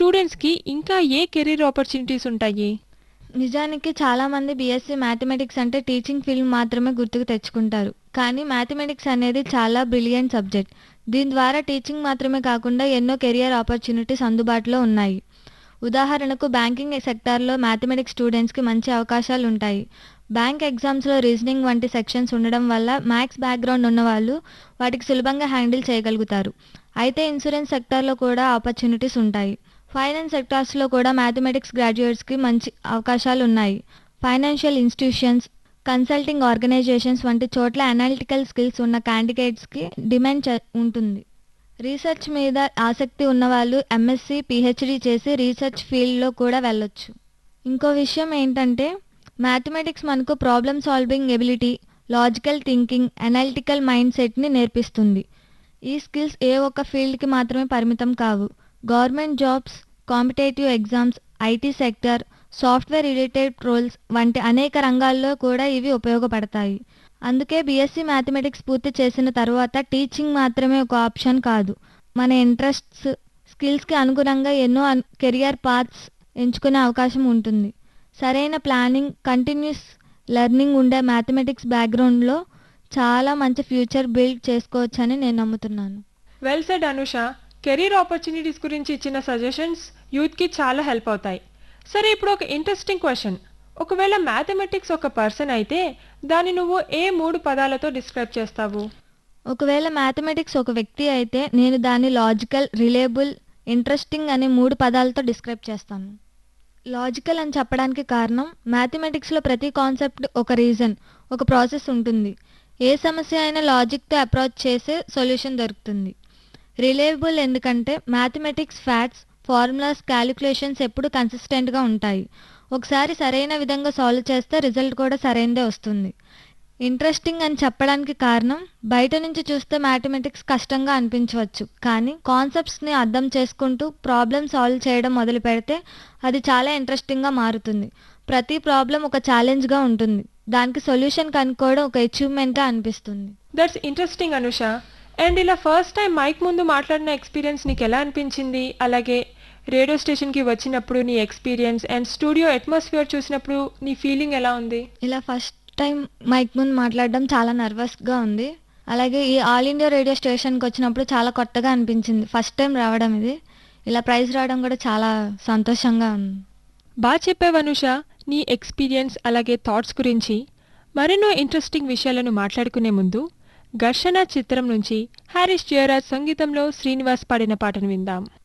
స్టూడెంట్స్కి ఇంకా ఏ career opportunities ఉంటాయి నిజానికి చాలామంది బీఎస్సీ మ్యాథమెటిక్స్ అంటే టీచింగ్ ఫీల్డ్ మాత్రమే గుర్తుకు తెచ్చుకుంటారు కానీ మ్యాథమెటిక్స్ అనేది చాలా బ్రిలియంట్ సబ్జెక్ట్ దీని ద్వారా టీచింగ్ మాత్రమే కాకుండా ఎన్నో కెరియర్ ఆపర్చునిటీస్ అందుబాటులో ఉన్నాయి ఉదాహరణకు బ్యాంకింగ్ సెక్టార్లో మ్యాథమెటిక్స్ స్టూడెంట్స్కి మంచి అవకాశాలు ఉంటాయి బ్యాంక్ ఎగ్జామ్స్లో రీజనింగ్ వంటి సెక్షన్స్ ఉండడం వల్ల మ్యాథ్స్ బ్యాక్గ్రౌండ్ ఉన్నవాళ్ళు వాటికి సులభంగా హ్యాండిల్ చేయగలుగుతారు అయితే ఇన్సూరెన్స్ సెక్టార్లో కూడా ఆపర్చునిటీస్ ఉంటాయి ఫైనాన్స్ సెక్టార్స్లో కూడా మ్యాథమెటిక్స్ గ్రాడ్యుయేట్స్కి మంచి అవకాశాలు ఉన్నాయి ఫైనాన్షియల్ ఇన్స్టిట్యూషన్స్ కన్సల్టింగ్ ఆర్గనైజేషన్స్ వంటి చోట్ల అనాలిటికల్ స్కిల్స్ ఉన్న క్యాండిడేట్స్కి డిమాండ్ చ- ఉంటుంది రీసెర్చ్ మీద ఆసక్తి ఉన్నవాళ్ళు ఎంఎస్సి పిహెచ్డి చేసి రీసెర్చ్ ఫీల్డ్లో కూడా వెళ్ళొచ్చు ఇంకో విషయం ఏంటంటే మ్యాథమెటిక్స్ మనకు problem solving ability logical thinking analytical mind సెట్ని నేర్పిస్తుంది ఈ స్కిల్స్ ఏ ఒక్క ఫీల్డ్కి మాత్రమే పరిమితం కావు government jobs competitive exams IT sector software related roles వంటి అనేక రంగాల్లో కూడా ఇవి ఉపయోగపడతాయి అందుకే బీఎస్సీ మ్యాథమెటిక్స్ పూర్తి చేసిన తర్వాత టీచింగ్ మాత్రమే ఒక ఆప్షన్ కాదు మన ఇంట్రెస్ట్స్ స్కిల్స్కి అనుగుణంగా ఎన్నో కెరియర్ పాత్స్ ఎంచుకునే అవకాశం ఉంటుంది సరైన ప్లానింగ్ కంటిన్యూస్ లెర్నింగ్ ఉండే మ్యాథమెటిక్స్ బ్యాక్గ్రౌండ్లో చాలా మంచి ఫ్యూచర్ బిల్డ్ చేసుకోవచ్చని నేను నమ్ముతున్నాను well said Anusha career opportunities గురించి ఇచ్చిన సజెషన్స్ యూత్కి చాలా హెల్ప్ అవుతాయి సరే ఇప్పుడు ఒక ఇంట్రెస్టింగ్ క్వశ్చన్ ఒకవేళ మ్యాథమెటిక్స్ ఒక పర్సన్ అయితే దాన్ని నువ్వు ఏ మూడు పదాలతో డిస్క్రైబ్ చేస్తావు ఒకవేళ మ్యాథమెటిక్స్ ఒక వ్యక్తి అయితే నేను దాన్ని లాజికల్ రిలేబుల్ ఇంట్రెస్టింగ్ అనే మూడు పదాలతో డిస్క్రైబ్ చేస్తాను లాజికల్ అని చెప్పడానికి కారణం మ్యాథమెటిక్స్లో ప్రతి కాన్సెప్ట్ ఒక రీజన్ ఒక ప్రాసెస్ ఉంటుంది ఏ సమస్య అయినా లాజిక్తో అప్రోచ్ చేసే సొల్యూషన్ దొరుకుతుంది రిలేబుల్ ఎందుకంటే మ్యాథమెటిక్స్ ఫ్యాక్ట్స్ ఫార్ములాస్ క్యాలిక్యులేషన్స్ ఎప్పుడు కన్సిస్టెంట్గా ఉంటాయి ఒకసారి సరైన విధంగా సాల్వ్ చేస్తే రిజల్ట్ కూడా సరైనదే వస్తుంది ఇంట్రెస్టింగ్ అని చెప్పడానికి కారణం బయట నుంచి చూస్తే మ్యాథమెటిక్స్ కష్టంగా అనిపించవచ్చు కానీ కాన్సెప్ట్స్ని అర్థం చేసుకుంటూ ప్రాబ్లమ్ సాల్వ్ చేయడం మొదలు పెడితే అది చాలా ఇంట్రెస్టింగ్గా మారుతుంది ప్రతి ప్రాబ్లం ఒక ఛాలెంజ్గా ఉంటుంది దానికి సొల్యూషన్ కనుక్కోవడం ఒక అచీవ్మెంట్గా అనిపిస్తుంది దట్స్ ఇంట్రెస్టింగ్ అనుష అండ్ ఇలా ఫస్ట్ టైం మైక్ ముందు మాట్లాడిన ఎక్స్పీరియన్స్ నీకు ఎలా అనిపించింది అలాగే రేడియో స్టేషన్కి వచ్చినప్పుడు నీ ఎక్స్పీరియన్స్ అండ్ స్టూడియో అట్మాస్ఫియర్ చూసినప్పుడు నీ ఫీలింగ్ ఎలా ఉంది ఇలా ఫస్ట్ టైం మైక్ ముందు మాట్లాడడం చాలా నర్వస్గా ఉంది అలాగే ఈ ఆల్ ఇండియా రేడియో స్టేషన్కి వచ్చినప్పుడు చాలా కొత్తగా అనిపించింది ఫస్ట్ టైం రావడం ఇది ఇలా ప్రైజ్ రావడం కూడా చాలా సంతోషంగా ఉంది బాగా చెప్పావు అనుష నీ ఎక్స్పీరియన్స్ అలాగే థాట్స్ గురించి మరెన్నో ఇంట్రెస్టింగ్ విషయాలను మాట్లాడుకునే ముందు ఘర్షణ చిత్రం నుంచి హారిస్ జయరాజ్ సంగీతంలో శ్రీనివాస్ పాడిన పాటను విందాం